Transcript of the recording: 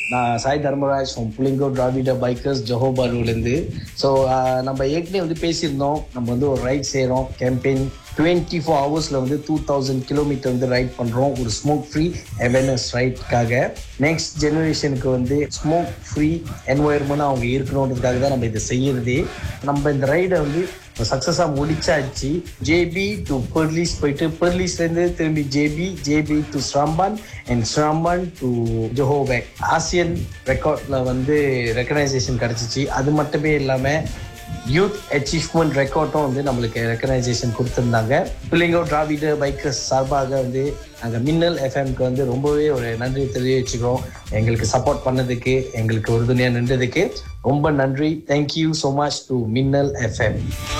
நான் சாய் தர்மராஜ் ஃப்ரம் புலிங்கோ டிராவிட பைக்கர்ஸ் ஜொஹோபாருலேருந்து ஸோ நம்ம ஏற்கனவே வந்து பேசியிருந்தோம் நம்ம வந்து ஒரு ரைட் செய்கிறோம் கேம்பெயின் டுவெண்ட்டி ஃபோர் ஹவர்ஸில் வந்து டூ தௌசண்ட் கிலோமீட்டர் வந்து ரைட் பண்ணுறோம் ஒரு ஸ்மோக் ஃப்ரீ அவேர்னஸ் ரைட்காக நெக்ஸ்ட் ஜெனரேஷனுக்கு வந்து ஸ்மோக் ஃப்ரீ என்வாயர்மெண்ட் அவங்க இருக்கணுன்றதுக்காக தான் நம்ம இதை செய்யறதே நம்ம இந்த ரைடை வந்து சக்ஸஸாக முடிச்சாச்சு ஜேபி டு பெர்லிஸ் போயிட்டு பெர்லிஸ்லேருந்து திரும்பி JB JB to Seremban and Seremban to ஜோஹோபேக் ஆசியன் ரெக்கார்டில் வந்து ரெக்கனைசேஷன் கிடச்சிச்சு அது மட்டுமே இல்லாமல் யூத் அச்சீவ்மெண்ட் ரெக்கார்டும் வந்து நம்மளுக்கு ரெக்கனைசேஷன் கொடுத்துருந்தாங்க பிள்ளைங்கோ டிராவிட பைக்கர்ஸ் சார்பாக வந்து நாங்கள் மின்னல் எஃப்எம்க்கு வந்து ரொம்பவே ஒரு நன்றி தெரிவிச்சுக்கிறோம் எங்களுக்கு சப்போர்ட் பண்ணதுக்கு எங்களுக்கு உறுதுணையாக நின்றதுக்கு ரொம்ப நன்றி thank you so much to Minnal FM